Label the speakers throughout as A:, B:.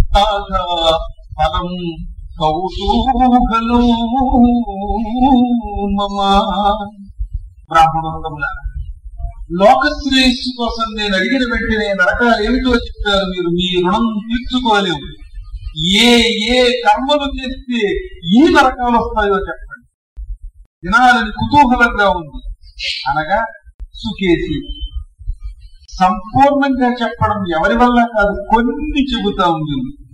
A: తాగా ఫలం కౌతూహలం మమ బ్రాహ్మణోత్తముల లోకశ్రేయస్సు కోసం నేను అడిగిన వెంటనే నరకాలు ఏమిటో చెప్తారు మీరు మీ రుణం తీర్చుకోలేము ఏ ఏ కర్మలు చేస్తే ఈ నరకాలు వస్తాయో చెప్పండి వినాలని కుతూహలంగా ఉంది అనగా సుకేసి సంపూర్ణంగా చెప్పడం ఎవరి వల్ల కాదు కొన్ని చెబుతా ఉంది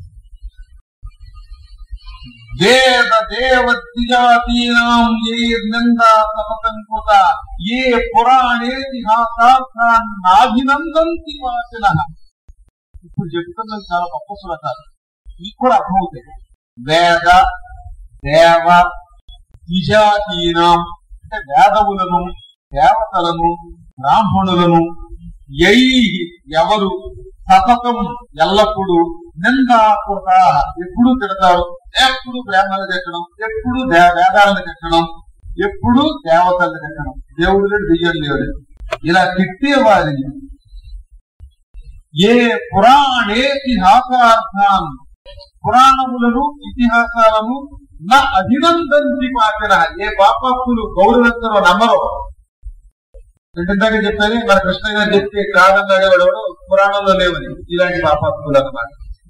A: వేద దేవ ద్విజాతీనాం ఏ నిందా సతతం కుత ఏ పురాణేతిహాసార్థాన్ నాభినందంతి వాచన ఇప్పుడు చెప్తున్నది చాలా గొప్ప శ్లోకాలు మీకు కూడా అర్థమవుతాయి వేద దేవ ద్విజాతీనాం అంటే వేదములను దేవతలను బ్రాహ్మణులను యై ఎవరు సతతం ఎల్లప్పుడూ నిందాకృత ఎప్పుడు తిడతారు ఎప్పుడు బ్రాహ్మణులు తిట్టడం ఎప్పుడు దే- వేదాలను తిట్టడం ఎప్పుడు దేవతలను తిట్టడం దేవుడు లేడు బియ్యం లేడు ఇలా తిట్టే వారిని ఏ పురాణేతిహాసార్థాన్ పురాణములను ఇతిహాసాలను నా అభినందంతి పాపిన ఏ పాపాత్ములు గౌరవించరో నమ్మరో ఇందాక చెప్పాను మన కృష్ణ గారు చెప్తే కాదన్నాడు వాడు పురాణంలో లేవని ఇలాంటి పాపాత్ములు అన్నమాట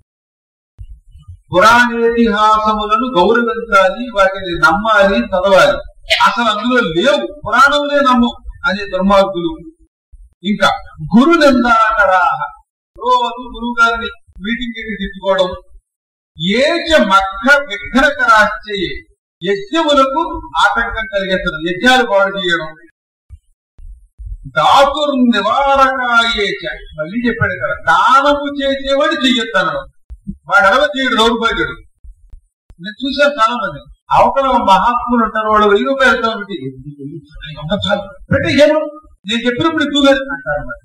A: పురాణేతిహాసములను గౌరవించాలి వాటిని నమ్మాలి చదవాలి అసలు అందులో లేవు పురాణంలే నమ్ము అనే దుర్మార్గులు ఇంకా గురు నిందాకరా రోజు గురువు గారిని మీటింగ్ కి తిట్టుకోవడం ఏచ మగ్గ విఘ్నకరాశ్చయ యజ్ఞములకు ఆటంకం కలిగేతను యజ్ఞాలు పాడు చేయడం దాతుర్ నివారకాయేచ మళ్ళీ చెప్పాడు కదా దానము చేసేవాడు చెయ్యొద్దనడం వాడు అడవ చేయడు దౌర్భాగ్యుడు నేను చూసాను చాలా మంది అవతల మహాత్ములు ఉంటారు వాళ్ళు వెయ్యి రూపాయలతో పెట్టి పెట్టి ఏమో నేను చెప్పినప్పుడు ఎక్కువ అంటారు మరి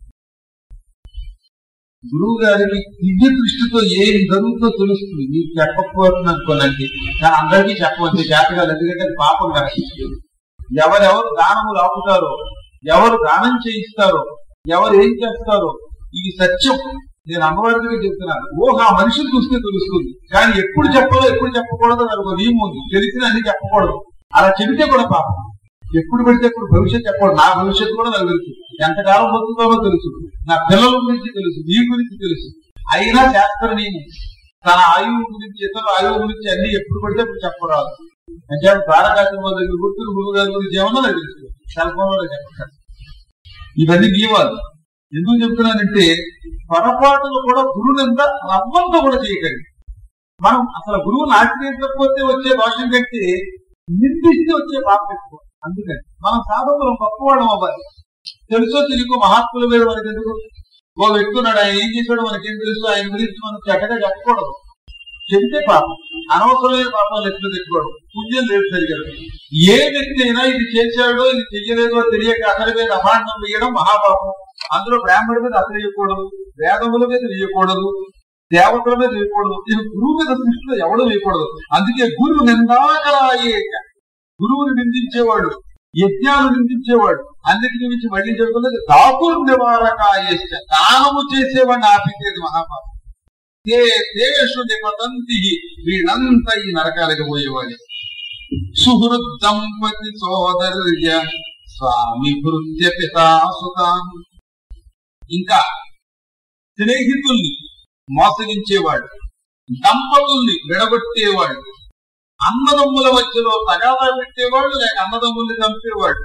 A: గురువు గారికి దివ్య దృష్టితో ఏం జరుగుతుందో తెలుస్తుంది మీకు చెప్పకపోతుంది అనుకోనండి కానీ అందరికీ చెప్పవచ్చు జాతకాలు ఎందుకంటే అది పాపం కదా ఎవరెవరు దానములు ఆపుతారో ఎవరు దానం చేయిస్తారో ఎవరు ఏం చేస్తారో ఇది సత్యం నేను అమ్మవారికి చెప్తున్నాను ఊహ ఆ మనిషిని చూస్తే తెలుస్తుంది కానీ ఎప్పుడు చెప్పాలో ఎప్పుడు చెప్పకూడదు అని ఒక నియమం ఉంది తెలిసిన అన్ని చెప్పకూడదు అలా చెబితే కూడా పాపం ఎప్పుడు పెడితే ఇప్పుడు భవిష్యత్తు చెప్పకూడదు నా భవిష్యత్తు కూడా నాకు తెలుసు ఎంతకాలం బతుకుతామో తెలుసు నా పిల్లల గురించి తెలుసు మీ గురించి తెలుసు అయినా శాస్త్ర నియమం తన ఆయువు గురించి ఇతరుల ఆయువు గురించి అన్ని ఎప్పుడు పడితే అప్పుడు చెప్పరాదు అంటే ద్వారకాశ్రమ దగ్గర గుర్తులు గురువు గారి గురించి ఏమన్నా నాకు తెలుసు సెల్ ఫోన్ లో చెప్పండి ఇవన్నీ నియమాలు ఎందుకు చెప్తున్నానంటే పొరపాటులు కూడా గురువు ఎంత రవ్వంతో కూడా చేయకండి మనం అసలు గురువుని ఆశ్రయించకపోతే వచ్చే దోషం కంటే నిందిస్తే వచ్చే పాపం ఎక్కువ అందుకని మనం సాధకులు గొప్పవాళ్ళం అవ్వాలి తెలుసో తెలియకో మహాత్ముల మీద మనకి ఎందుకు ఓ వ్యక్తి ఉన్నాడు ఆయన ఏం చేశాడో మనకేం తెలుసు ఆయన గురించి మనం చెడ్డగా చెప్పకూడదు చెబితే పాపం అనవసరమైన పాపాలు ఎక్కువ తెచ్చుకోవడం పుణ్యం లేదు సరిగదు ఏ వ్యక్తి అయినా ఇది చేశాడో ఇది చెయ్యలేదో తెలియక అతని మీద అభాండం వేయడం మహాపాపం అందులో బ్రాహ్మణుడి మీద అసలు వేయకూడదు వేదముల మీద వేయకూడదు దేవతల మీద వేయకూడదు ఇది గురువు మీద దృష్టిలో ఎవడు వేయకూడదు అందుకే గురువు నిందాకరాయేక గురువుని నిందించేవాడు యజ్ఞాలు నిందించేవాడు అన్నిటిని మించి మళ్ళీ చెబుతున్నది దాపుర్ నివారకాయేశ్చ దానము చేసేవాడిని ఆపించేది మహాపాపం తే తేషు నిపతంతి వీళ్ళంతా ఈ నరకాలకు పోయేవాడి సుహృద్ దంపతి సోదర్య స్వామి భృత్య పితాసుతాన్ ఇంకా స్నేహితుల్ని మోసగించేవాడు దంపతుల్ని విడగొట్టేవాడు అన్నదమ్ముల మధ్యలో తగాదా పెట్టేవాడు లేక అన్నదమ్ముల్ని చంపేవాడు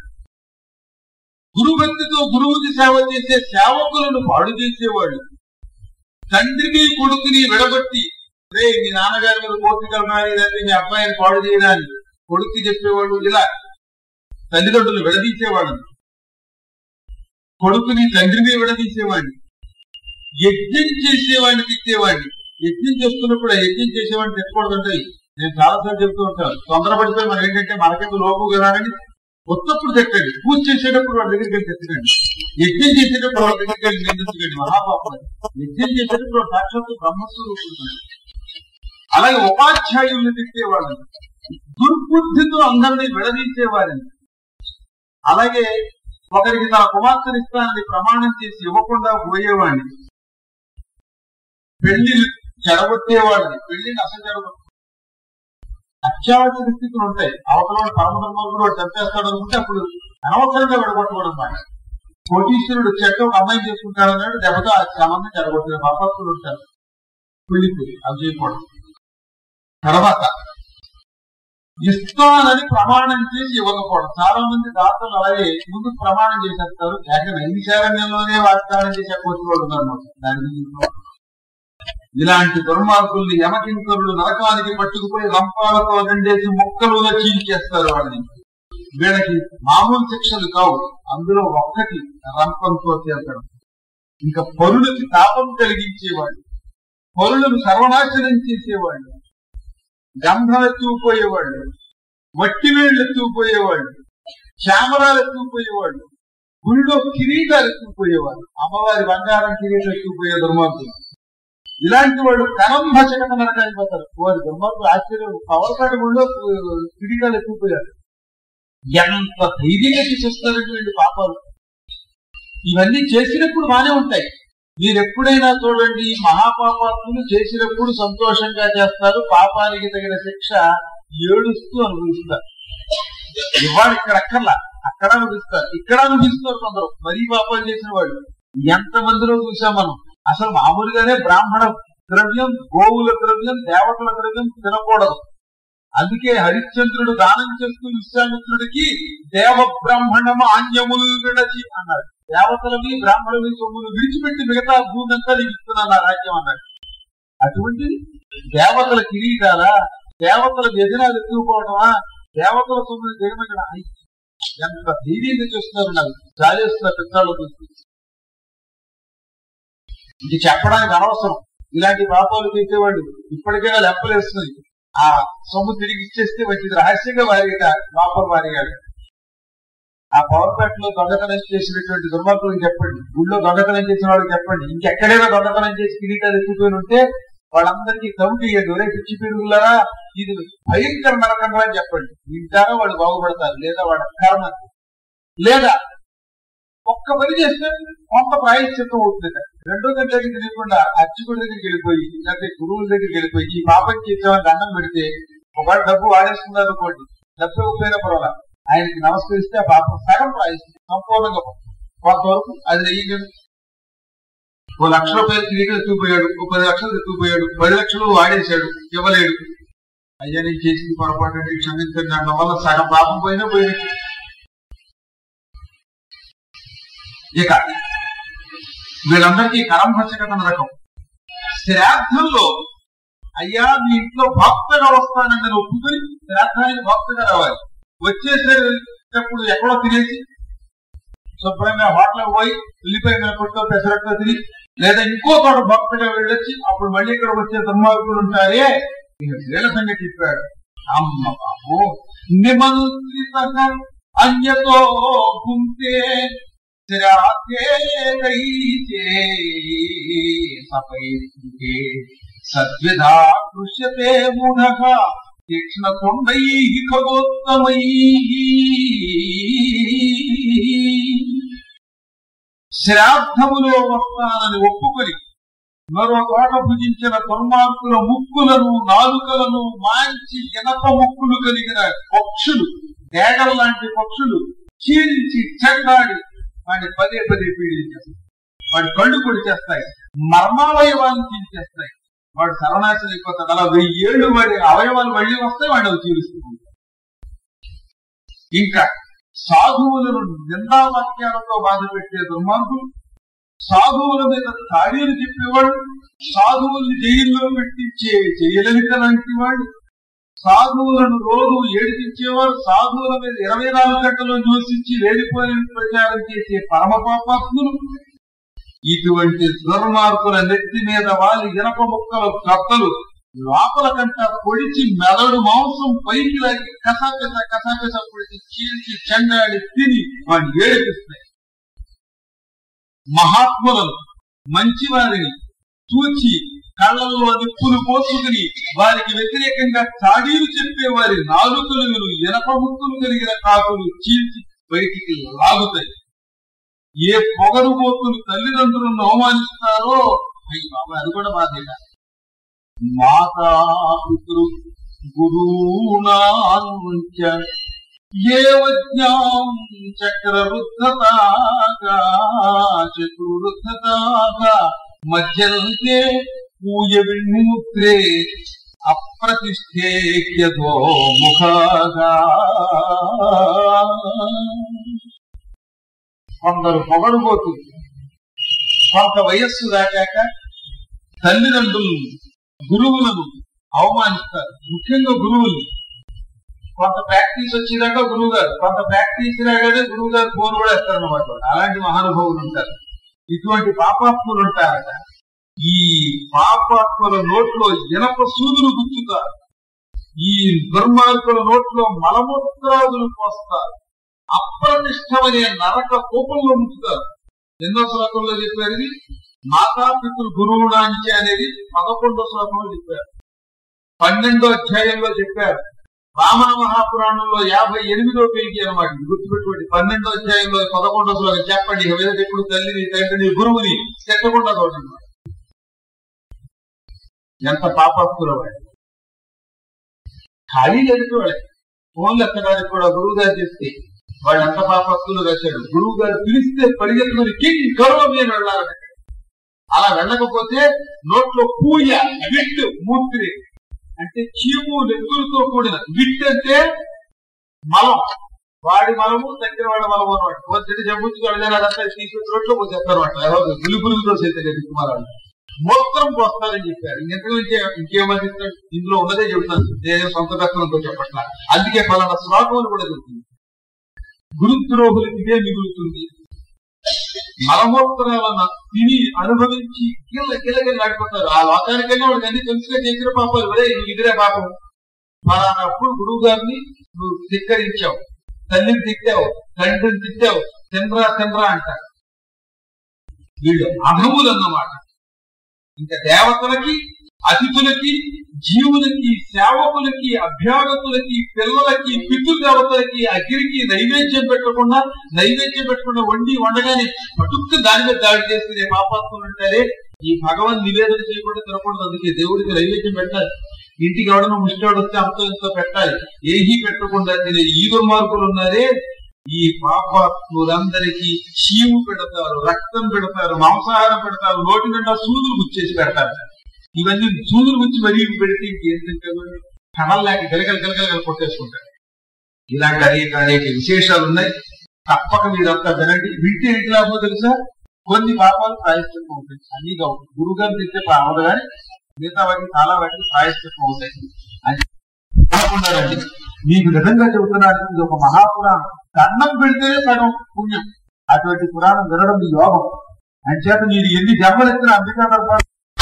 A: గురుభక్తితో గురువుకి సేవ చేసే సేవకులను పాడు చేసేవాడు తండ్రిని కొడుకుని విడగొట్టి రే మీ నాన్నగారి మీద కోర్టు కలగాలి లేకపోతే మీ అబ్బాయిని పాడు చేయడానికి కొడుకు చెప్పేవాడు ఇలా తల్లిదండ్రులు విడదీసేవాడు కొడుకుని తండ్రిని విడదీసేవాడిని యజ్ఞం చేసేవాడిని తిట్టేవాడిని యజ్ఞం చేస్తున్నప్పుడు ఆ యజ్ఞం చేసేవాడిని తిట్టకూడదంటే నేను చాలాసార్లు చెప్తూ ఉంటాను తొందరపడిపోయి మనం ఏంటంటే మనకెందుకు లోపు కదా అని కొత్తప్పుడు తిట్టండి పూజ చేసేటప్పుడు వాళ్ళ దగ్గరికి వెళ్ళి తిట్టకండి యజ్ఞం చేసేటప్పుడు వాళ్ళ దగ్గరికి వెళ్ళి నిందించకండి మహాపాపం అది. యజ్ఞం చేసేటప్పుడు వాడు సాక్షాత్తు బ్రహ్మస్వరూపుడు అలాగే ఉపాధ్యాయుల్ని తిట్టేవాళ్ళని దుర్బుద్ధితో అందరినీ విడదీసేవారిని అలాగే ఒకరికి తన కుమార్తెను ఇస్తానని ప్రమాణం చేసి ఇవ్వకుండా పోయేవాడిని పెళ్లి చెడగొట్టేవాడిని పెళ్లిని అసలు చెడగొట్టు అత్యావశ్యక స్థితులు ఉంటాయి అవతల వాడు పరమధర్మంలో వాడు చంపేస్తాడు అనుకుంటే అప్పుడు అనవసరంగా విడగొట్టకూడదు అన్నమాట కోటీశ్వరుడు చెట్టు ఒక అమ్మాయి చేసుకుంటాడు అన్నాడు దెబ్బతో ఆ సంబంధం చెడగొట్టిన పాపస్తులు ఉంటారు పెళ్లిపోయి అవి చేయకూడదు తర్వాత ఇస్తానని ప్రమాణం చేసి ఇవ్వకపోవడం చాలా మంది దాతలు అలాగే ముందు ప్రమాణం చేసేస్తారు లేక నైమిషారణ్యంలోనే వాగ్దానం చేసే కోటి వాళ్ళు ఉన్నారు దాని గురించి ఇలాంటి దుర్మార్గుల్ని యమకింకరులు నరకానికి పట్టుకుపోయి రంపాలతో రెండేసి ముక్కలుగా చీల్చేస్తారు వాళ్ళని వీళ్ళకి మామూలు శిక్షలు కావు అందులో ఒక్కటి రంపంతో చేర్చడం ఇంకా పరులకి తాపం కలిగించేవాళ్ళు పరులను సర్వనాశనం చేసేవాళ్ళు గంధం ఎత్తుకుపోయేవాళ్ళు వట్టి వేళ్ళు ఎత్తుకుపోయేవాళ్ళు శ్యామరాలు ఎత్తుకుపోయేవాళ్ళు గుళ్ళో కిరీటాలు ఎత్తుకుపోయేవాళ్ళు అమ్మవారి బంగారం కిరీటం ఎత్తుకుపోయే దుర్మార్గులు ఇలాంటి వాళ్ళు కరంభ చకట నరకాయిపోతారు వారి దుర్మార్గులు ఆశ్చర్యం పవర్కాట గుళ్ళో కిరీటాలు ఎత్తుకుపోయారు ఎంత ధైర్యంగా చేసేస్తారంటే వీళ్ళు పాపాలు ఇవన్నీ చేసినప్పుడు బానే ఉంటాయి మీరు ఎప్పుడైనా చూడండి మహాపాపాత్ములు చేసినప్పుడు సంతోషంగా చేస్తారు పాపానికి తగిన శిక్ష ఏడుస్తూ అనుభవిస్తారు ఇవాడు ఇక్కడ అక్కర్లా అక్కడ అనుభవిస్తారు ఇక్కడ అనుభవిస్తారు కొందరు మరీ పాపాలు చేసిన వాళ్ళు ఎంత మందిలో చూసాం మనం అసలు మామూలుగానే బ్రాహ్మణ ద్రవ్యం గోవుల ద్రవ్యం దేవతల ద్రవ్యం తినకూడదు అందుకే హరిశ్చంద్రుడు దానం చేస్తూ విశ్వామిత్రుడికి దేవ బ్రాహ్మణము ఆన్యములు విడచి అన్నాడు దేవతలవి బ్రాహ్మణులవి సొమ్ములు విడిచిపెట్టి మిగతా భూమి అంతా నీకు ఇస్తున్నాను నా రాజ్యం అన్నాడు అటువంటిది దేవతల కిరీటాల దేవతల వ్యజనాలు ఎక్కువపోవడమా దేవతల సొమ్ములు దిగమగడ ఎంత ధైర్యంగా చేస్తున్నారు నాకు జాలేస్తున్నారు పెద్దాళ్ళు ఇది చెప్పడానికి అనవసరం ఇలాంటి పాపాలు చేసేవాళ్ళు ఇప్పటికైనా లెప్పలేస్తుంది ఆ సొమ్ము తిరిగి ఇచ్చేస్తే మంచిది రహస్యంగా వారిగా లోపల వారిగా ఆ పవర్ ప్లాంట్ లో దొంగతనం చేసినటువంటి దుర్మార్గులకు చెప్పండి గుళ్ళో దొంగతనం చేసిన వాళ్ళకి చెప్పండి ఇంకెక్కడైనా దొంగతనం చేసి కిరీటాలు ఎత్తుకొని ఉంటే వాళ్ళందరికీ కమిటీయండి ఒరే పిచ్చి పెరుగులరా ఇది భయంకర నరకంగా అని చెప్పండి వింటారా వాళ్ళు బాగుపడతారు లేదా వాళ్ళ కర్మ లేదా ఒక్క పని చేస్తే కొంత ప్రాయశ్చిత్తం అవుతుంది రెండో గంట దగ్గరికి తెలియకుండా అర్చకుడి దగ్గరికి వెళ్ళిపోయి లేకపోతే గురువుల దగ్గరికి వెళ్ళిపోయి ఈ పాపం చేసామని దండం పెడితే ఒక డబ్బు వాడేస్తున్నారు అనుకోండి డబ్బు ఇవ్వకపోయినా పర్వాలా ఆయనకి నమస్కరిస్తే ఆ పాపం సగం ప్రాయశ్చిత్తం సంపూర్ణంగా కొంతవరకు అది నెయ్యగలదు ఓ లక్ష రూపాయలు కిరీటం ఎత్తుకుపోయాడు ఓ పది లక్షలు ఎత్తుకుపోయాడు పది లక్షలు వాడేశాడు ఇవ్వలేడు అయ్యా నేను చేసింది పొరపాటు అంటే క్షమించండి అనడం వల్ల సగం పాపం పోయినా పోయినట్టు ఇక వీళ్ళందరికీ కరంభచకట రకం శ్రాద్ధంలో అయ్యా మీ ఇంట్లో భక్తగా వస్తానని నేను ఒప్పుకొని శ్రాద్ధానికి భక్తగా రావాలి వచ్చేసేటప్పుడు ఎక్కడో తినేసి శుభ్రంగా హోటల్ పోయి ఉల్లిపాయ మిరపడితో పెసరట్తో తిని లేదా ఇంకో చోట భక్తగా వెళ్ళొచ్చి అప్పుడు మళ్ళీ ఇక్కడ వచ్చే దుర్మార్గులు ఉంటారే ఇక వీళ్ళ సంగతి చెప్పాడు అమ్మ బాబు నిమంత్రిత అన్యతో గుంటే సద్విధా దృశ్యతే మూఢ తీక్ష్ణ కొండై ఖగోత్తమై శ్రాద్ధములో వస్తానని ఒప్పుకొని మరో తోట భుజించిన దుర్మార్గుల ముక్కులను నాలుకలను మాంచి ఇనప ముక్కులు కలిగిన పక్షులు డేగల లాంటి పక్షులు చీల్చి చెండాడి వాడిని పదే పదే పీడించేస్తాయి వాడి కళ్ళు పొడి చేస్తాయి మర్మావయవాన్ని చీల్చేస్తాయి వాడు సర్వనాశనం అయిపోతాడు అలా వెయ్యి ఏళ్ళు వాడి అవయవాలు మళ్ళీ వస్తాయి వాడిని అవి చీలుస్తూ ఉంటాయి ఇంకా సాధువులను నిందావాక్యాలతో బాధ పెట్టే దుర్మార్గులు సాధువుల మీద తాడీలు చెప్పేవాడు సాధువుల్ని జైల్లో పెట్టించే జయలలిత లాంటి వాడు సాధువులను రోజు ఏడిపించేవారు సాధువుల మీద ఇరవై నాలుగు గంటలు నివసించి లేనిపోయిన ప్రచారం చేసే పరమ పాపాత్ములు ఇటువంటి దుర్మార్గుల నెత్తి మీద వాలి ఇనప ముక్కలు కత్తలు లోపల కంట పొడిచి మెదడు మాంసం పైకి లాగి కసాపిస కసాపిస పొడిచి చీల్చి చెండాడి తిని వాడిని ఏడిపిస్తాయి మహాత్ములను మంచివారిని చూచి కళ్ళల్లో నిప్పులు పోసుకుని వారికి వ్యతిరేకంగా చాడీలు చెప్పే వారి నాలుకలు ఇనప ముక్కులు కలిగిన కాకులు చీల్చి బయటికి లాగుతాయి ఏ పొగరుబోతులు తల్లిదండ్రులను అవమానిస్తారో అయ్యి బాబా అది కూడా బాధేగా మాతా పితృ గురూణాంచ ఏవజ్ఞాం చక్రవృద్ధతాగా చతుర్వృద్ధతాగా మధ్యంతే పూయ విముక్త్రే అప్రతిష్ఠేక్యతో ముఖాగా కొందరు పొగడుబోతుంది కొంత వయస్సు దాటాక తల్లిదండ్రులను గురువులను అవమానిస్తారు ముఖ్యంగా గురువులు కొంత ప్రాక్టీస్ వచ్చేదాకా గురువు గారు కొంత ప్రాక్టీస్ రాగానే గురువు గారు ఫోన్ కూడా వేస్తారు అనమాట అలాంటి మహానుభావులు ఉంటారు ఇటువంటి పాపాత్ములు ఉంటారట ఈ పాపాత్ముల నోట్లో ఇనప సూదులు గుచ్చుతారు ఈ దుర్మార్గుల నోట్లో మలమూత్రాదులు పోస్తారు అప్రతిష్టమనే నరక కోపంలో ఉంచుతారు ఎన్నో శ్లోకంలో చెప్పారు ఇది మాతాపితృ గురువునాంచి అనేది పదకొండో శ్లోకంలో చెప్పారు పన్నెండో అధ్యాయంలో చెప్పారు వామన మహాపురాణంలో యాభై ఎనిమిదో పేజీ అనమాట ఇది గుర్తుపెట్టుకోండి పన్నెండో అధ్యాయంలో పదకొండో శ్లోకం చెప్పండి ఇక మీద ఎప్పుడు తల్లిని తండ్రిని గురువుని తిట్టకుండా చూడండి ఎంత పాపాత్తులో వాడు ఖాళీ లేదు వాళ్ళకి ఫోన్లు ఎక్కడానికి కూడా గురువు గారు చేస్తే వాళ్ళు ఎంత పాపాత్తులు రాశాడు గురువు గారు పిలిస్తే పరిగెత్తుకుని కింగ్ గర్వం అని వెళ్ళాలంటే అలా వెళ్ళకపోతే నోట్లో పూయ విట్ మూర్తి అంటే చీము నెత్తులతో కూడిన విట్ అంటే మలం వాడి మలము దగ్గర వాడి మలము అనమాట కొంచెం జబ్బుచ్చుకోవాలి అదంతా తీసి రోడ్లో పోసేస్తారు అనమాట ఎవరు గులి గురుగుతో చేస్తే కుమారాలు మూత్రం పోస్తారని చెప్పారు ఇంకెందుకు ఇంకేమని ఇందులో ఉన్నదే చెబుతాను నేను సొంత దక్కనంతో చెప్పట్లా అందుకే ఫలానా శ్లోకం కూడా చెబుతుంది గురుద్రోహులకి ఇదే మిగులుతుంది మలమూత్రాలను తిని అనుభవించి కిల్ల కిల్లకిల్ల ఆడిపోతారు ఆ లోకానికైనా వాళ్ళకి అన్ని తెలుసుగా చేసిన పాపాలు ఒరే నువ్వు ఇదిరే పాపం ఫలానప్పుడు గురువు గారిని నువ్వు ధిక్కరించావు తల్లిని తిట్టావు తండ్రిని తిట్టావు తినరా తినరా అంటారు వీళ్ళు అధములు అన్నమాట ఇంకా దేవతలకి అతిథులకి జీవులకి సేవకులకి అభ్యాగతులకి పిల్లలకి పితృదేవతలకి అగ్నికి నైవేద్యం పెట్టకుండా నైవేద్యం పెట్టకుండా వండి వండగానే పటుక్కు దాని మీద దాడి చేస్తే పాపాత్ములు అంటారే ఈ భగవన్ నివేదన చేయకుండా తినకూడదు అందుకే దేవుడికి నైవేద్యం పెట్టాలి ఇంటికి ఎవడన్నా ముష్టివాడు వస్తే అంతో ఇంతో పెట్టాలి ఏహీ పెట్టకుండా తినే ఈ దుర్మార్గులు ఉన్నారే ఈ పాపాత్ములందరికీ చీము పెడతారు రక్తం పెడతారు మాంసాహారం పెడతారు నోటి నిండా సూదులు గుచ్చేసి పెడతారు ఇవన్నీ సూదులు గుచ్చి మరీ పెడితే ఇంకేం తింటారు కనల్లాక గలగల గలగల కొట్టేసుకుంటారు ఇలాంటి అనేక అనేక విశేషాలు ఉన్నాయి తప్పక మీరంతా వినండి వింటే ఏంటి లాభం తెలుసా కొన్ని పాపాలు ప్రాయశ్చిత్తం ఉంటాయి అన్ని కావు గురుగారు తింటే అవదు కానీ మిగతా వాటికి చాలా వాటికి ప్రాయశ్చిత్తం అవుతాయి అని అనుకున్నారండి మీకు నిజంగా చెబుతున్నాను ఇది ఒక మహాపురాణం దండం పెడితేనే సగం పుణ్యం అటువంటి పురాణం వినడం మీ యోగం అంచేత మీరు ఎన్ని జన్మలు ఎత్తిన అంబికా దర్బార్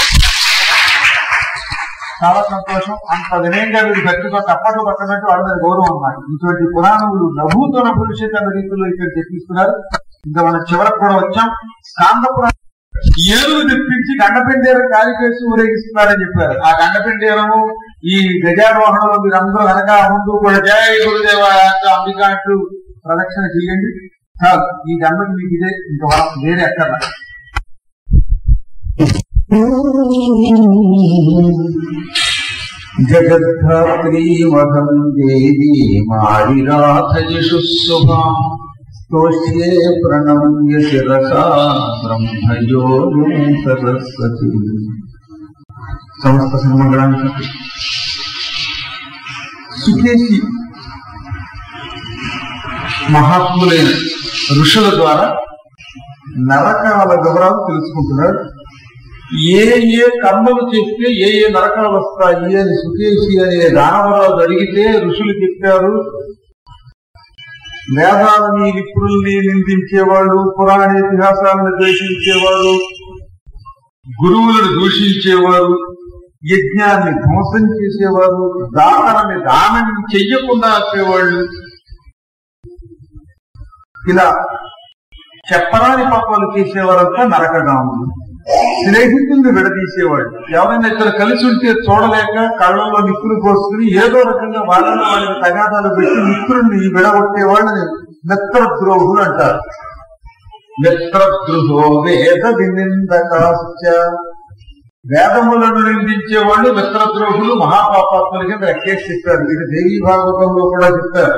A: చాలా సంతోషం అంత వినయంగా మీరు భక్తితో తప్పట్లు పట్టనట్టు వాళ్ళ మీద గౌరవం అన్నమాట ఇటువంటి పురాణములు నభూతన భవిష్యత్ అన్న రీతిలో ఇక్కడ చెప్పిస్తున్నారు ఇంకా మనం చివరకు కూడా వచ్చాం స్కాంద పురాణం ఏనుగు తెప్పించి గండపెండేరం కాలిపేసి ఊరేగిస్తున్నారని చెప్పారు ఆ గండపెండేరము ఈ గజారోహణలో మీరు అందరూ వెనక ముందు కూడా జయ గురుదేవ అంటూ అంబిక అంటూ ప్రదక్షిణ చేయండి చాలు ఈ జన్మకి మీకు ఇదే ఇంకా వరం వేరే ఎక్కడ
B: జగద్ధాత్రీమహం దేవీ మారిరాధయషు శుభాం స్తోష్యే ప్రణమ్య శిరసా బ్రహ్మయోను సరస్వతి
A: సమస్త సన్మంగళానికి సుఖేసి మహాత్ములైన ఋషుల ద్వారా నరకాల వివరాలు తెలుసుకుంటున్నాడు ఏ ఏ కర్మలు చేస్తే ఏ ఏ నరకాలు వస్తాయి అని సుఖేసి అనే దానవరాలు అడిగితే ఋషులు చెప్పారు వేదాలని విప్రుల్ని నిందించేవాళ్ళు పురాణ ఇతిహాసాలను ద్వేషించేవారు గురువులను దూషించేవారు యజ్ఞాన్ని ధ్వంసం చేసేవారు దానాన్ని దానం చెయ్యకుండా ఆపేవాళ్ళు ఇలా చెప్పరాని పాపాలు చేసేవారంతా నరకగాములు స్నేహితుల్ని విడదీసేవాళ్ళు ఎవరైనా ఇద్దరు కలిసి ఉంటే చూడలేక కళ్ళల్లో నిప్పులు పోసుకుని ఏదో రకంగా వాళ్ళలో వాళ్ళని తగాదాలు పెట్టి మిత్రుల్ని విడగొట్టే వాళ్ళని మిత్రద్రోహులు అంటారు మిత్రద్రుహో వేద వినిందకాశ్చ
B: వేదములను నిందించే వాళ్ళు మిత్రద్రోహులు మహాపాపాత్ముల కింద లెక్కేసి చెప్పారు ఇది దేవీ భాగవతంలో కూడా చెప్పారు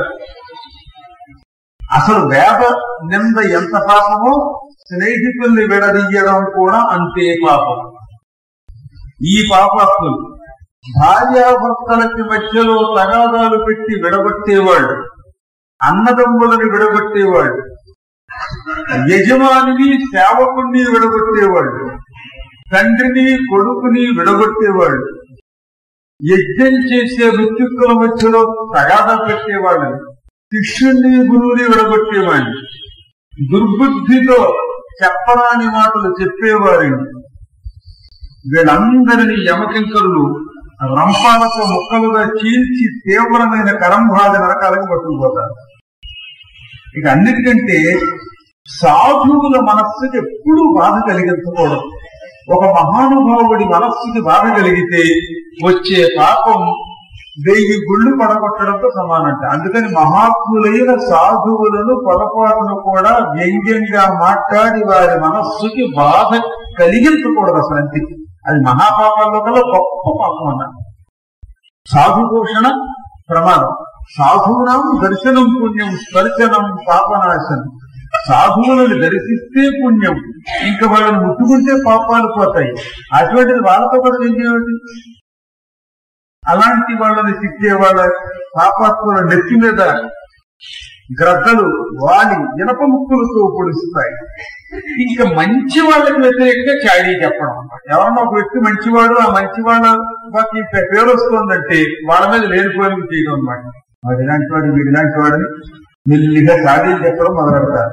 B: అసలు వేద నింద ఎంత పాపమో స్నేహితుల్ని విడదీయడం కూడా అంతే పాపం ఈ పాపాత్ములు భార్యాభర్తలకి మధ్యలో తగాదాలు పెట్టి విడగొట్టేవాళ్ళు అన్నదమ్ములను విడగొట్టేవాళ్ళు యజమానిని సేవకుణ్ణి విడగొట్టేవాళ్ళు తండ్రిని కొడుకుని విడగొట్టేవాళ్ళు యజ్ఞం చేసే మృత్యుక్కుల మధ్యలో తగాదా పెట్టేవాళ్ళని శిష్యుణ్ణి గురువుని విడగొట్టేవాడిని దుర్బుద్ధితో చెప్పరాని మాటలు చెప్పేవారిని వీళ్ళందరినీ యమకింకరులు రంపాలతో ముక్కలుగా చీల్చి తీవ్రమైన కరంభాది నరకాలకు పట్టుకుపోతారు ఇక అన్నిటికంటే సాధువుల మనస్సుకి ఎప్పుడూ బాధ కలిగించకూడదు ఒక మహానుభావుడి మనస్సుకి బాధ కలిగితే వచ్చే పాపం వెయ్యి గుళ్ళు పడగొట్టడంతో సమానంట అందుకని మహాత్ములైన సాధువులను పొరపాటును కూడా వ్యంగ్యంగా మాట్లాడి వారి మనస్సుకి బాధ కలిగించకూడదు అసలు అంతే అది మహాపాపాల్లో కల్లా గొప్ప పాపం అన్నారు సాధుభూషణ ప్రమాదం సాధువునం దర్శనం పుణ్యం స్పర్శనం పాపనాశనం సాధువులను దర్శిస్తే పుణ్యం ఇంకా వాళ్ళని ముట్టుకుంటే పాపాలు పోతాయి అటువంటిది వాళ్ళతో కూడా ఏమిటి అలాంటి వాళ్ళని తిట్టే వాళ్ళ పాపాత్ముల నెత్తి మీద గ్రద్దలు వాలి ఇనప ముక్కులతో పొడుస్తాయి ఇంకా మంచి వాళ్ళకి వ్యతిరేకంగా చాడీ చెప్పడం అన్నమాట ఎవరన్నా ఒక వ్యక్తి మంచివాడు ఆ మంచివాళ్ళ వాకి పేరు వస్తుందంటే వాళ్ళ మీద లేనిపోయిన చేయడం అనమాట వాడు ఇలాంటి వాడు వీడు ఇలాంటి వాడని మెల్లిగా చాడీలు చెప్పడం మొదలెడతారు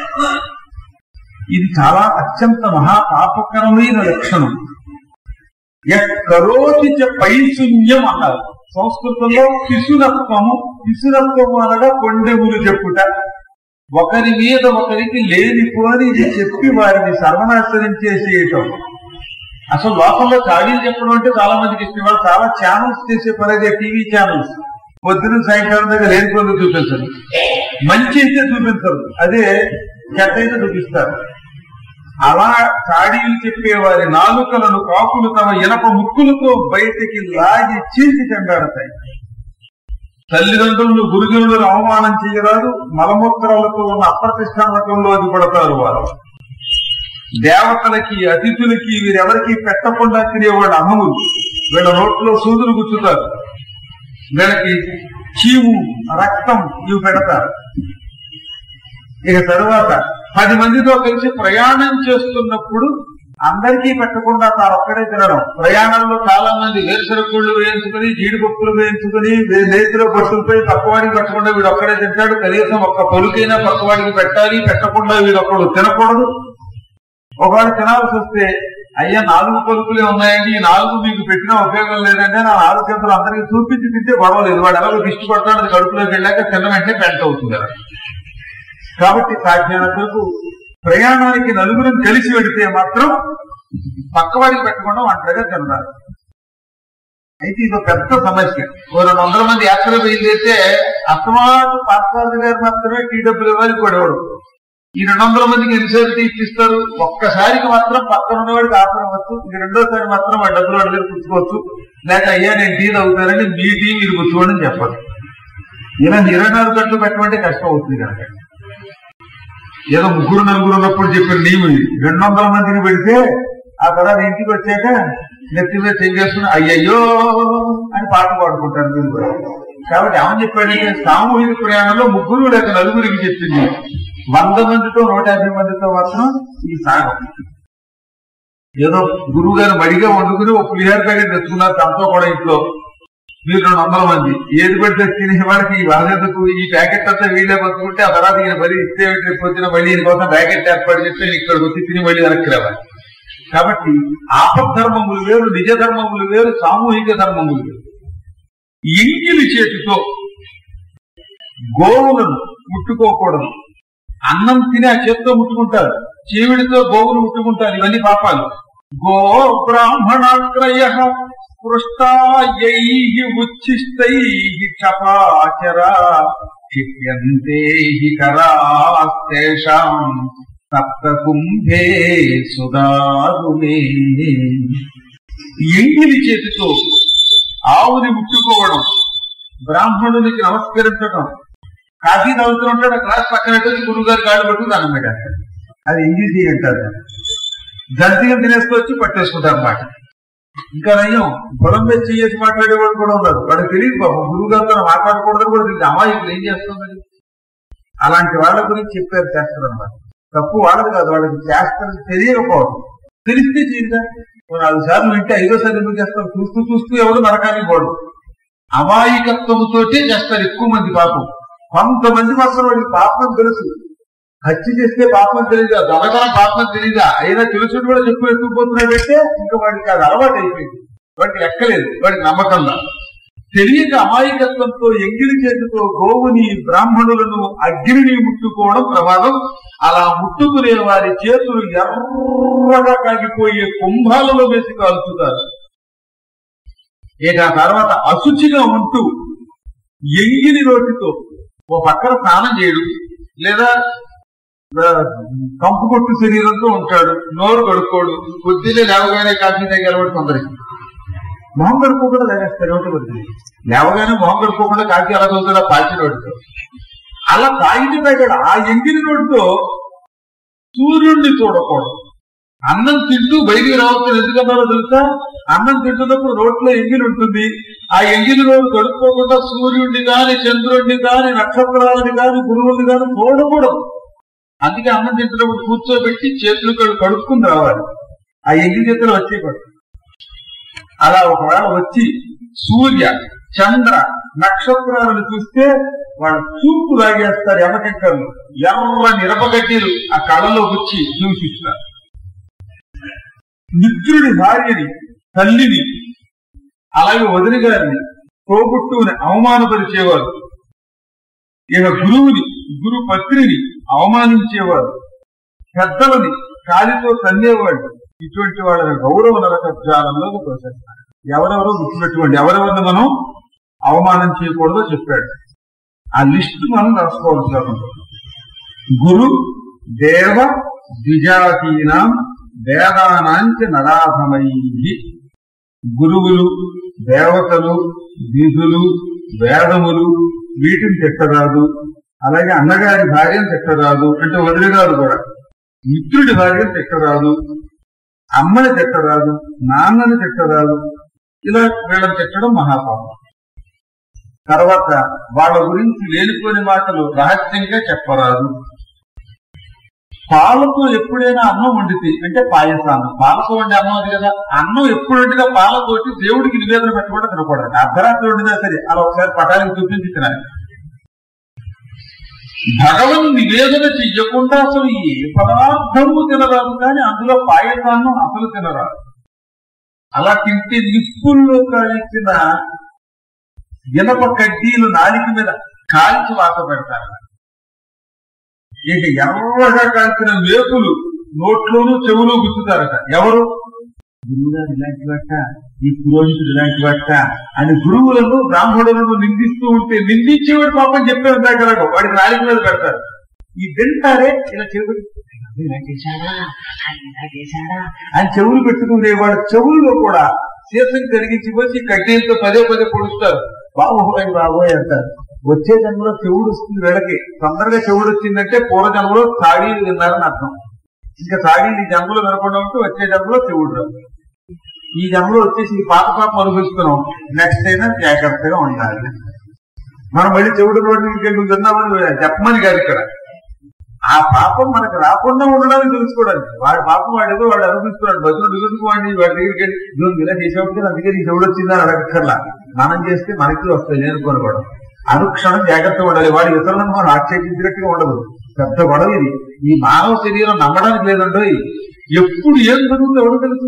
B: ఇది చాలా అత్యంత మహాపాపకరమైన లక్షణం ఎక్కరోచి పైశూన్యం అన్నారు సంస్కృతంలో పిసునత్వము పిసునత్వము అనగా కొండెములు చెప్పుట ఒకరి మీద ఒకరికి లేనిపోని చెప్పి వారిని సర్వనాశనం చేసేయటం అసలు లోకంలో చాడీలు చెప్పడం అంటే చాలా మందికి ఇష్టం వాళ్ళు చాలా ఛానల్స్ చేసే పని అదే టీవీ ఛానల్స్ పొద్దున సాయంకాలం దగ్గర లేని పనులు చూపించరు మంచి అయితే చూపించరు అదే చెడ్డ అయితే చూపిస్తారు అలా చాడీలు చెప్పే వారి నాలుకలను కాకులు తమ ఇనప ముక్కులతో బయటికి లాగి చీల్చి చెండాడతాయి తల్లిదండ్రులను గురుజనులను అవమానం చేయరాదు మలమూత్రాలతో ఉన్న అప్రతిష్టానకంలోకి పడతారు వారు దేవతలకి అతిథులకి వీరెవరికి పెట్టకుండా తినేవాడు అహములు వీళ్ళ నోట్లో సూదులు గుచ్చుతారు వీళ్ళకి చీము రక్తం ఇవి పెడతారు ఇక తరువాత పది మందితో కలిసి ప్రయాణం చేస్తున్నప్పుడు అందరికీ పెట్టకుండా తాను ఒక్కడే తినడం ప్రయాణంలో చాలా మంది వేరుసరకుళ్ళు వేయించుకుని జీడిపప్పులు వేయించుకుని వే- నేతిలో పట్టులపై పక్కవాడికి పెట్టకుండా వీడు ఒక్కడే తింటాడు కనీసం ఒక్క పొలుకైనా పక్కవాడికి పెట్టాలి పెట్టకుండా వీడు ఒక్కడు తినకూడదు ఒకవేళ తినాల్సి వస్తే అయ్యా నాలుగు పలుకులే ఉన్నాయండి ఈ నాలుగు మీకు పెట్టినా ఉపయోగం లేదంటే నా నాలుగు చేతులు అందరికీ చూపించి తింటే గొడవ లేదు వాడు ఎలాగో దిష్టి పడతాడు అది కడుపులోకి వెళ్ళాక తిన్న వెంటనే పెంట అవుతుంది కదా కాబట్టి సాధ్యమైనంతవరకు ప్రయాణానికి నలుగురం కలిసి వెడితే మాత్రం పక్కవాడికి పెట్టకుండా ఒంటరిగా తిన్నారు అయితే ఇది ఒక పెద్ద సమస్య ఓ రెండు వందల మంది యాత్ర బయలుదేరితే అస్తమాటు పాస్వాది గారు మాత్రమే టీ డబ్బులు ఇవ్వాలి కొడేవాడు ఈ రెండు వందల మందికి ఎన్నిసార్లు టీ ఇప్పిస్తారు ఒక్కసారికి మాత్రం పక్కన ఉన్నవాడికి ఆఫర్ అవ్వచ్చు ఇంక రెండోసారి మాత్రం ఆ డబ్బులు వాడి దగ్గర పుచ్చుకోవచ్చు లేక అయ్యా నేను టీ తాగుతానని మీ టీ మీరు కూర్చోండి అని చెప్పాలి ఇలా ఇరవై నాలుగు గంటలు పెట్టమంటే కష్టం అవుతుంది కనుక ఏదో ముగ్గురు నలుగురు ఉన్నప్పుడు చెప్పిన నియమం ఇది రెండు వందల మందిని పెడితే ఆ తర్వాత ఇంటికి వచ్చాక నెత్తి మీద చెంగేసుకుని అయ్యయ్యో అని పాట పాడుకుంటారు మీరు కూడా కాబట్టి ఏమని చెప్పాడంటే సామూహిక ప్రయాణంలో ముగ్గురు లేక నలుగురికి చెప్పింది వంద మందితో నూట యాభై మందితో మాత్రం ఈ సాగం ఏదో గురువు గారు మడిగా వండుకుని ఒక పులిహార ప్యాకెట్ తెచ్చుకున్నారు తనతో కూడా ఇంట్లో మీరు రెండు వందల మంది ఏది పెడితే తినే వాళ్ళకి ఈ బాధ్యతకు ఈ ప్యాకెట్ అంతా వీళ్ళే పట్టుకుంటే ఆ తర్వాత ఈయన మరీ ఇస్తే రేపు పొద్దున మళ్ళీ ఈయన కోసం ప్యాకెట్ ఏర్పాటు చేస్తే ఈయన ఇక్కడికి వచ్చి తిని మళ్ళీ వెనక్కి రావాలి కాబట్టి ఆపద్ధర్మములు వేరు నిజ ధర్మములు వేరు సామూహిక ధర్మములు వేరు ఇంగిలి చేతితో గోవులను ముట్టుకోకూడదు అన్నం తిని ఆ చేత్తో ముట్టుకుంటారు చీవిడితో గోవులు ముట్టుకుంటారు ఇవన్నీ పాపాలు గో బ్రాహ్మణాక్రయ పృష్టాయై ఉచ్ఛిష్టై క్షపాచరా క్షిప్యంతే హి కరాస్తేషాం సప్త కుంభే సుదారుణే ఎంగిలి చేతితో ఆవుని ముట్టుకోవడం బ్రాహ్మణునికి నమస్కరించడం కాఫీ తాగుతూ ఉంటాడు క్లాస్ పక్కన పెట్టి గురువు గారి కాళ్ళు పట్టుకుని దండం పెట్టేస్తాడు అది ఎంగిలి అంటారు జంతికం తినేసుకొచ్చి పట్టేసుకుంటారు అన్నమాట ఇంకా నయ్యం పొలం మీద చేసి మాట్లాడేవాడు కూడా ఉన్నారు వాడికి తెలియదు పాపం గురువు గారితో మాట్లాడకూడదని కూడా తెలియదు అమ్మాయి ఏం చేస్తుంది అలాంటి వాళ్ళ గురించి చెప్పారు శాస్త్రం అన్నమాట తప్పు వాళ్ళది కాదు వాళ్ళకి శాస్త్రం తెలియకపోవడం తెలిస్తే చేయగా నాలుగు సార్లు వింటే ఐదోసారి ఎందుకు చేస్తారు చూస్తూ చూస్తూ ఎవరు నరకానికి పోడు అమాయకత్వంతోటే చేస్తారు ఎక్కువ మంది పాపం కొంతమంది మాత్రం వాడికి పాపం తెలుసు హత్య చేస్తే పాపం తెలియదా దొంగతనం పాపం తెలియదా అయినా తెలుసు కూడా చెప్పు ఎత్తుకుపోతున్నాడంటే ఇంకా వాడికి అది అలవాటు అయిపోయింది వాడికి ఎక్కలేదు వాడికి నమ్మకంగా తెలియక అమాయకత్వంతో ఎంగిలి చేతితో గోవుని బ్రాహ్మణులను అగ్నిని ముట్టుకోవడం ప్రమాదం అలా ముట్టుకునే వారి చేతులు ఎర్రగా కాగిపోయే కుంభాలలో వేసి కాల్చుతారు ఇక ఆ తర్వాత అశుచిగా ఉంటూ ఎంగిలి నోటితో ఓ పక్కన స్నానం చేయడు లేదా ఆ, కంపు కొట్టు శరీరంతో ఉంటాడు నోరు కడుక్కోడు పొద్దున్నే లేవగానే కాఫీ దగ్గర కొందరికి మొహం కడుక్కోకుండా తాగేస్తారు ఏమిటో మరి లేవగానే మొహం కడుక్కోకుండా కాఫీ అలా చదువుతాడా పాచి నోటితో అలా తాగితే తాగాడు ఆ ఎంగిలి నోటితో సూర్యుడిని చూడకూడదు అన్నం తింటూ బయటికి రావచ్చు ఎందుకన్నారో తెలుసా అన్నం తింటున్నప్పుడు రోడ్లో ఎంగిలి ఉంటుంది ఆ ఎంగిలి రోడ్డు కడుక్కోకుండా సూర్యుడిని గాని చంద్రుడిని గాని నక్షత్రాలని గాని గురువుని గాని చూడకూడదు అందుకే అన్నం తింటున్నప్పుడు కూర్చోబెట్టి చేతులు కడు కడుక్కుని రావాలి ఆ ఎంగిలి చేతులు వచ్చేయకూడదు అలా ఒకవేళ వచ్చి సూర్య చంద్ర నక్షత్రాలను చూస్తే వాళ్ళు చూపు లాగేస్తారు ఎమకెక్కర్లు ఎర్ర నిరపగడ్డీలు ఆ కళ్ళలో వచ్చి చూసిస్తారు మిత్రుడి భార్యని తల్లిని అలాగే వదిలి గారిని తోబుట్టుని అవమానపరిచేవారు ఇక గురువుని గురు పత్రిని అవమానించేవారు పెద్దలని కాలితో తన్నేవాడు ఇటువంటి వాళ్ళని గౌరవ నరకబ్జాలంలోకి తోసేస్తారు ఎవరెవరో గుర్తుపెట్టుకోండి ఎవరెవరిని మనం అవమానం చేయకూడదో చెప్పాడు ఆ లిస్ట్ మనం రాసుకోవాల్సి ఉంటుంది గురు దేవ ద్విజాతీనాం వేదానాంచ నరాధమై గురువులు దేవతలు విధులు వేదములు వీటిని తిట్టరాదు అలాగే అన్నగారి భార్యను తిట్టరాదు అంటే వదిలిగారు కూడా మిత్రుడి భార్యను తిట్టరాదు అమ్మని తిట్టరాదు నాన్నని తిట్టరాదు ఇలా వీళ్ళని తిట్టడం మహాపాపం తర్వాత వాళ్ళ గురించి లేనిపోని మాటలు రహస్యంగా చెప్పరాదు పాలతో ఎప్పుడైనా అన్నం వండితే అంటే పాయసాన్నం పాలతో వండే అన్నం అది కదా అన్నం ఎప్పుడు వండినా పాలతోటి దేవుడికి నివేదన పెట్టకుండా తినకూడదు అర్ధరాత్రి వండినా సరే అలా ఒకసారి పటానికి చూపించి తినాలి భగవన్ నివేదన చెయ్యకుండా అసలు ఏ పదార్థము తినరాదు కానీ అందులో పాయసాన్నం అసలు తినరాదు అలా తింటే నిప్పుల్లో కాల్చిన ఇనప కడ్డీలు నాలిక మీద కాల్చి వాత పెడతారు ఇక ఎర్రగా కాల్చిన మేకులు నోట్లోనూ చెవులు గుచ్చుతారట ఎవరు గురువుగారు ఇలాంటి వట్ట ఈ పురోహితుడు ఇలాంటి వట్ట అని గురువులను బ్రాహ్మణులను నిందిస్తూ ఉంటే నిందించేవాడు పాపం చెప్పే దగ్గర వాడికి నాలుగు మీద పెడతారు ఈ వింటారే ఇలా చెవులు ఇలా చేశాడా ఆయన ఇలా చేశాడా అని చెవులు పెట్టుకునే వాడు చెవుల్లో కూడా సీసం కరిగించి వచ్చి కడ్డీలతో పదే పదే పొడుస్తారు బాబోయ్ బాబోయ్ అంటారు వచ్చే జన్మలో చెవుడు వస్తుంది వీళ్ళకి తొందరగా చెవుడు వచ్చిందంటే పూర్వ జన్మలో తాడీలు విన్నారని అర్థం ఇంకా తాడీలు ఈ జన్మలో వినకుండా ఉంటే వచ్చే జన్మలో చెవుడు రాదు ఈ జన్మలో వచ్చేసి ఈ పాత పాపం అనుభవిస్తున్నాం నెక్స్ట్ అయినా జాగ్రత్తగా ఉండాలి మనం మళ్ళీ చెవుడు రోడ్డు ఇంకెందుకు విన్నామని చెప్పమని కాదు ఇక్కడ ఆ పాపం మనకు రాకుండా ఉండడానికి తెలుసుకోవడానికి వాడి పాపం వాడు ఏదో వాడు అనుభవిస్తున్నాడు బతులు దిగుతుకు వాడిని వాడి దగ్గరికి వెళ్ళి నువ్వు ఇలా చేసేవాడికి అందుకే నీ చెవుడు వచ్చిందని అడగక్కర్లా మనం చేస్తే మనకి వస్తాయి నేను కొనుక్కోవడం అనుక్షణం జాగ్రత్తగా ఉండాలి వాడు ఇతరులను మనం ఆక్షేపించినట్టుగా ఉండదు పెద్ద గొడవ ఇది ఈ మానవ శరీరం నమ్మడానికి లేదండో ఎప్పుడు ఏం జరుగుతుందో ఎవరు తెలుసు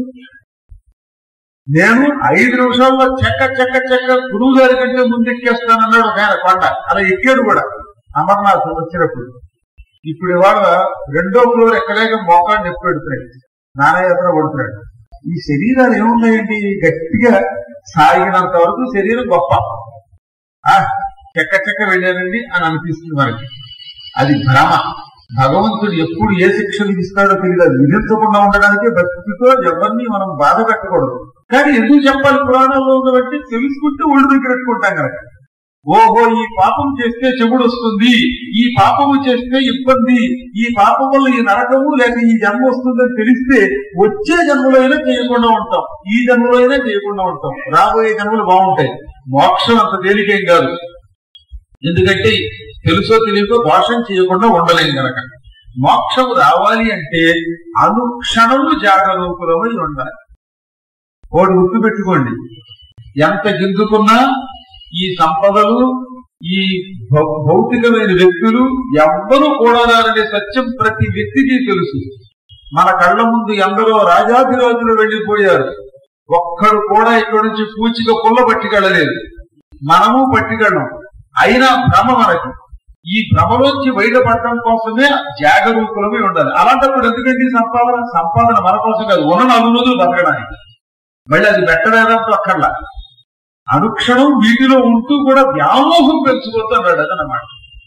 B: నేను ఐదు నిమిషాల్లో చెక్క చెక్క చెక్క గురువు గారి కంటే ముందెక్కేస్తానన్నాడు ఒక ఆయన కొండ అలా ఎక్కాడు కూడా అమర్నాథ్ వచ్చినప్పుడు ఇప్పుడు ఇవాళ రెండో ఫ్లోర్ ఎక్కలేక మోకాన్ని నొప్పి పెడుతున్నాయి నానయాత్ర పడుతున్నాడు ఈ శరీరాలు ఏమున్నాయండి గట్టిగా సాగినంత వరకు శరీరం గొప్ప ఆ చెక్క చెక్క వెళ్ళానండి అని అనిపిస్తుంది మనకి అది భ్రమ భగవంతుడు ఎప్పుడు ఏ శిక్ష విధిస్తాడో తెలియదు విధించకుండా ఉండడానికి భక్తితో ఎవరిని మనం బాధ పెట్టకూడదు కానీ ఎందుకు చెప్పాలి పురాణంలో ఉన్నవంటే తెలుసుకుంటే ఒళ్ళు దగ్గర పెట్టుకుంటాం కనుక ఓహో ఈ పాపం చేస్తే చెవుడు వస్తుంది ఈ పాపము చేస్తే ఇబ్బంది ఈ పాపం వల్ల ఈ నరకము లేక ఈ జన్మ వస్తుందని తెలిస్తే వచ్చే జన్మలో అయినా చేయకుండా ఉంటాం ఈ జన్మలో అయినా చేయకుండా ఉంటాం రాబోయే జన్మలు బాగుంటాయి మోక్షం అంత తేలికేం కాదు ఎందుకంటే తెలుసో తెలియకో దోషం చేయకుండా ఉండలేం గనక మోక్షం రావాలి అంటే అనుక్షణము జాగరూకులమై ఉండాలి ఒకటి గుర్తుపెట్టుకోండి ఎంత గిందుకున్నా ఈ సంపదలు ఈ భౌ- భౌతికమైన వ్యక్తులు ఎవ్వరూ కూడారనే సత్యం ప్రతి వ్యక్తికి తెలుసు మన కళ్ళ ముందు ఎందరో రాజాధిరాజులు వెళ్లిపోయారు ఒక్కడు కూడా ఇక్కడి నుంచి పూచిక పుల్ల పట్టుకెళ్ళలేదు మనము పట్టుకెళ్ళం అయినా భ్రమ మనకి ఈ భ్రమలోంచి బయటపడటం కోసమే జాగరూకులమై ఉండాలి అలాంటప్పుడు ఎందుకండి సంపాదన సంపాదన మన కోసం కాదు ఉన్న నాలుగు రోజులు బతకడానికి మళ్ళీ అది పెట్టలేదంటూ అక్కర్లా అనుక్షణం వీటిలో ఉంటూ కూడా వ్యామోహం పెంచుకోతున్నాడు అదనమాట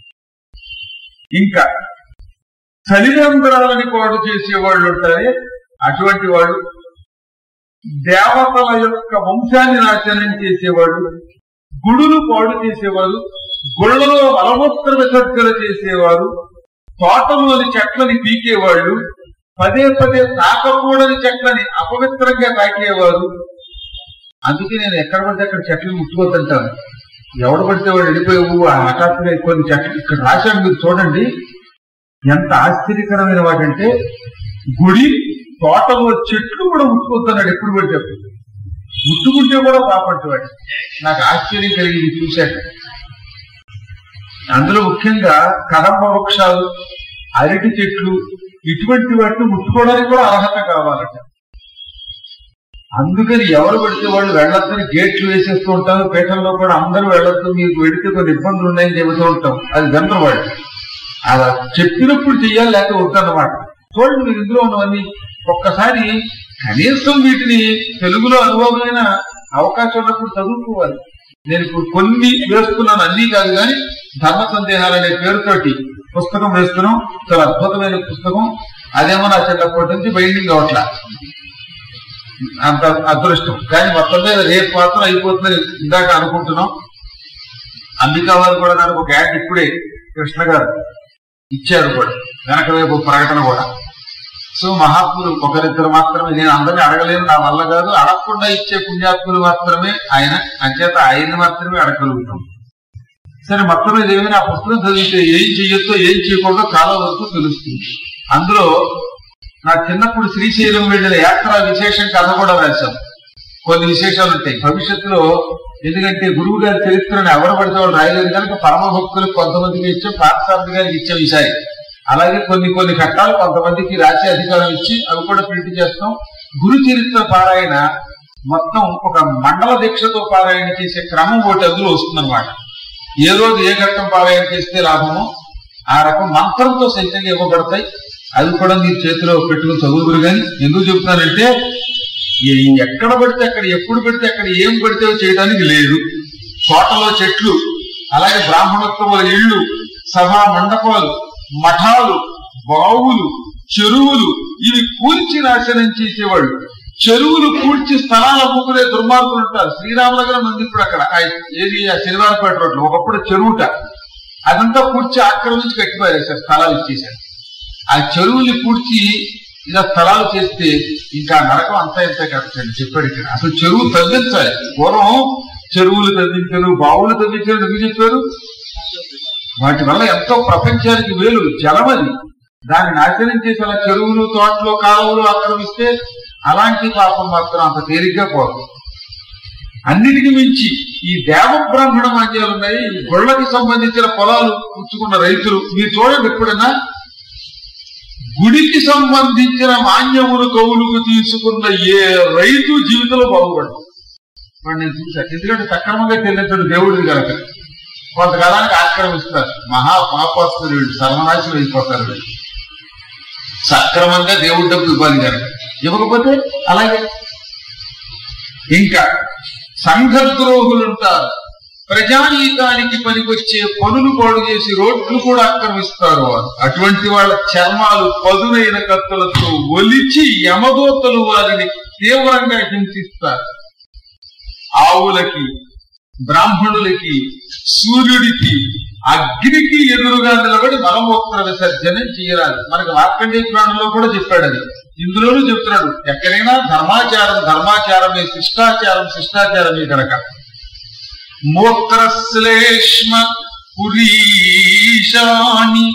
B: ఇంకా తల్లిదండ్రులని పాడు చేసేవాళ్ళు ఉంటారే అటువంటి వాడు దేవతల యొక్క వంశాన్ని నాశనం చేసేవాడు గుడులు పాడు చేసేవారు గుళ్ళలో మలమూత్ర విసర్జన చేసేవారు తోటలోని చెట్లని పీకేవాళ్ళు పదే పదే తాకకూడని చెట్లని అపవిత్రంగా తాకేవారు అందుకే నేను ఎక్కడ పడితే అక్కడ చెట్లు ముట్టుకోద్దంటాను ఎవడు పడితే వాడు వెళ్ళిపోయావు ఆ హఠాత్తుగా కొన్ని చెట్లు ఇక్కడ రాశాను మీరు చూడండి ఎంత ఆశ్చర్యకరమైన వాటంటే గుడి తోటలో చెట్లు కూడా ముట్టుకోద్దన్నాడు ఎప్పుడు పడితే అప్పుడు. ముట్టుకుంటే కూడా పాపట్టు వాడు నాకు ఆశ్చర్యం కలిగింది చూశాక అందులో ముఖ్యంగా కదంబ వృక్షాలు అరటి చెట్లు ఇటువంటి వాటిని ముట్టుకోవడానికి కూడా అర్హత కావాలట అందుకని ఎవరు పెడితే వాళ్ళు వెళ్ళొద్దని గేట్లు వేసేస్తూ ఉంటారు పీఠంలో కూడా అందరూ వెళ్ళొద్దు మీకు వెడితే కొన్ని ఇబ్బందులు ఉన్నాయని చెబుతూ ఉంటాం అది గంట వాళ్ళు అలా చెప్పినప్పుడు చెయ్యాలి లేక వద్దన్నమాట చూడండి మీరు ఇందులో ఉన్నవన్నీ ఒక్కసారి కనీసం వీటిని తెలుగులో అనుభవమైన అవకాశం ఉన్నప్పుడు చదువుకోవాలి నేను ఇప్పుడు కొన్ని వేస్తున్నాను అన్నీ కాదు కానీ ధర్మ సందేహాలు అనే పేరుతోటి పుస్తకం వేస్తున్నాం చాలా అద్భుతమైన పుస్తకం అదేమో నా చిన్నప్పటి నుంచి బైండింగ్ అవట్లా అంత అదృష్టం కానీ మొత్తం మీద రేపు మాత్రం అయిపోతుందని ఇందాక అనుకుంటున్నాం అంబికా వారు కూడా నాకు ఒక యాడ్ ఇప్పుడే కృష్ణ గారు ఇచ్చారు కూడా వెనక వైపు ప్రకటన కూడా సో మహాత్ములు ఒకరిద్దరు మాత్రమే నేను అందరినీ అడగలేను నా వల్ల కాదు అడగకుండా ఇచ్చే పుణ్యాత్ములు మాత్రమే ఆయన అంచేత ఆయన మాత్రమే అడగలుగుతాం సరే మొత్తం మీద ఏమైనా ఆ పుస్తకం చదివితే ఏం చెయ్యొచ్చో ఏం చేయకూడదో చాలా వరకు తెలుస్తుంది అందులో నా చిన్నప్పుడు శ్రీశైలం వెళ్ళిన యాత్ర విశేషం కథ కూడా రాశాం కొన్ని విశేషాలు ఉంటాయి భవిష్యత్తులో ఎందుకంటే గురువు గారి చరిత్రను ఎవరు పడితే వాళ్ళు రాయలేదు కనుక పరమ భక్తులకు కొంతమందికి ఇచ్చాం పార్థసారథి గారికి ఇచ్చే విషయాలు అలాగే కొన్ని కొన్ని ఘట్టాలు కొంతమందికి రాసే అధికారం ఇచ్చి అవి కూడా ప్రింట్ చేస్తాం గురు చరిత్ర పారాయణ మొత్తం ఒక మండల దీక్షతో పారాయణ చేసే క్రమం ఒకటి అందులో వస్తుందన్నమాట ఏ రోజు ఏ ఘట్టం పారాయణ చేస్తే లాభమో ఆ రకం మంత్రంతో సైతంగా ఇవ్వబడతాయి అవి కూడా మీరు చేతిలో పెట్టుకుని చదువుకురు కానీ ఎందుకు చెప్తున్నానంటే ఈ- ఎక్కడ పడితే అక్కడ ఎప్పుడు పెడితే అక్కడ ఏం పడితే చేయడానికి లేదు తోటలో చెట్లు అలాగే బ్రాహ్మణోత్తముల ఇళ్ళు సభా మండపాలు మఠాలు బావులు చెరువులు ఇవి కూల్చి నాశనం చేసేవాళ్ళు చెరువులు కూల్చి స్థలాలు అమ్ముకునే దుర్మార్గులు ఉంటారు శ్రీరామనగరం ఉంది ఇప్పుడు అక్కడ ఆ ఏది ఆ శనివారపేట రోడ్లో ఒకప్పుడు చెరువుట అదంతా కూర్చి ఆక్రమించి కట్టిపారేశారు స్థలాలు ఇచ్చేశారు ఆ చెరువుని పూడ్చి ఇలా స్థలాలు చేస్తే ఇంకా నరకం అంతా ఇంత కట్టండి చెప్పాడు ఇక్కడ అసలు చెరువు తవ్వించాలి పూర్వం చెరువులు తవ్వించారు బావులు తవ్వించారు ఎందుకు చెప్పారు వాటి వల్ల ఎంతో ప్రపంచానికి వేలు జలమది దాన్ని నాశనం చేసి అలా చెరువులు తోటలు కాలువలు ఆక్రమిస్తే అలాంటి పాపం మాత్రం అంత తేలిగ్గా పోదు అన్నిటికి మించి ఈ దేవ బ్రాహ్మణ మాన్యాలు ఉన్నాయి ఈ గొళ్ళకి సంబంధించిన పొలాలు పుచ్చుకున్న రైతులు మీరు చూడండి ఎప్పుడైనా గుడికి సంబంధించిన మాన్యములు కవులకు తీసుకున్న ఏ రైతు జీవితంలో బాగుపడదు వాడు నేను చూశాను ఎందుకంటే సక్రమంగా చెల్లించడు దేవుడిది కనుక కొంతకాలానికి ఆక్రమిస్తారు మహా పాపాస్తులు వీళ్ళు సర్వనాశనం అయిపోతారు వీళ్ళు సక్రమంగా దేవుడి డబ్బు ఇవ్వాలి కనుక ఇవ్వకపోతే అలాగే ఇంకా సంఘద్రోహులు ఉంటారు ప్రజానీకానికి పనికొచ్చే పనులు పాడు చేసి రోడ్లు కూడా ఆక్రమిస్తారు వారు అటువంటి వాళ్ళ చర్మాలు పదునైన కత్తులతో ఒలిచి యమదూతలు వారిని తీవ్రంగా హింసిస్తారు ఆవులకి బ్రాహ్మణులకి సూర్యుడికి అగ్నికి ఎదురుగా నిలబడి మలమూత్ర విసర్జన చేయాలి మనకి మార్కండేయ పురాణంలో కూడా చెప్పాడు అది ఇందులోనూ చెప్తున్నాడు ఎక్కడైనా ధర్మాచారం ధర్మాచారమే శిష్టాచారం శిష్టాచారమే కనుక మూత్రశ్లేష్మ పురీషాని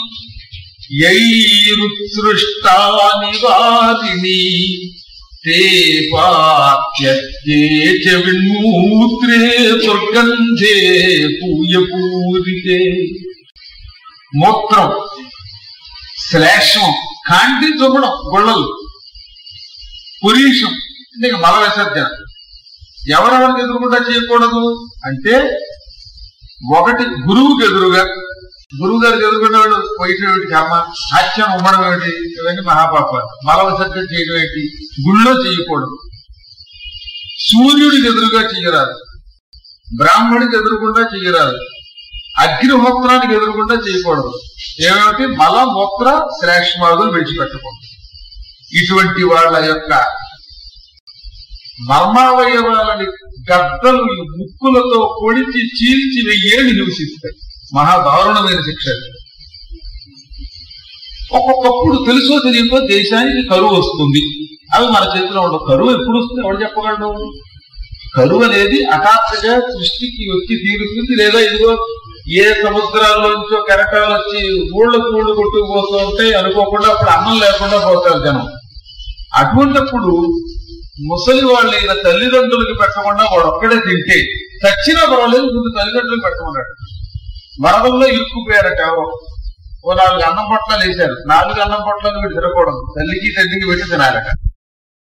B: యైరుత్సృష్టాని వారిని ते पाप्यत्ये च विन्मूत्रे దుర్గంధే పూయపూరితే మూత్రం శ్లేషం కాంతి దుమ్మడం గొళ్ళలు పురీషం అంటే మల విసర్జన ఎవరెవరికి ఎదురుకుండా చేయకూడదు అంటే ఒకటి గురువుకి ఎదురుగా గురువు గారికి ఎదురుకున్న వాళ్ళు పోయటం ఏమిటి కర్మ హాస్యం ఉమ్మడం ఏమిటి ఇవన్నీ మహాపాపాలు మల విసర్జన చేయడం ఏంటి గుళ్ళో చేయకూడదు సూర్యుడికి ఎదురుగా చేయరాదు బ్రాహ్మడికి ఎదురుకుండా చేయరాదు అగ్నిహోత్రానికి ఎదురుకుండా చేయకూడదు ఏమిటి మల మూత్ర శ్రేష్మాదులు విడిచిపెట్టకూడదు ఇటువంటి వాళ్ళ యొక్క మర్మావయవాలని గద్దలు ఈ ముక్కులతో పొడిచి చీల్చి వెయ్యేళ్ళు నివసిస్తాయి మహా దారుణమైన శిక్ష అది. ఒక్కొక్కప్పుడు తెలుసో తెలియకో దేశానికి కరువు వస్తుంది అవి మన చేతిలో ఉండవు కరువు ఎప్పుడు వస్తుంది ఎవరు చెప్పగలడు కరువు అనేది హఠాత్తుగా సృష్టికి వచ్చి తీరుతుంది లేదా ఇదిగో ఏ సముద్రాల్లోంచో కెరటాలు వచ్చి ఊళ్ళకు ఊళ్ళు కొట్టుకుపోతూ ఉంటాయి అనుకోకుండా అప్పుడు అన్నం లేకుండా పోతారు జనం అటువంటప్పుడు ముసలి వాళ్ళైన తల్లిదండ్రులకి పెట్టకుండా వాడు ఒక్కడే తింటే చచ్చినా పర్వాలేదు ముందు తల్లిదండ్రులకు పెట్టమన్నాడు వరదల్లో ఇరుక్కుపోయారట ఎవరో ఓ నాలుగు అన్నం పొట్లాలు వేశారు నాలుగు అన్నం పొట్లాలు వీడు తినకూడదు తల్లికి తండ్రికి పెట్టి తినాలట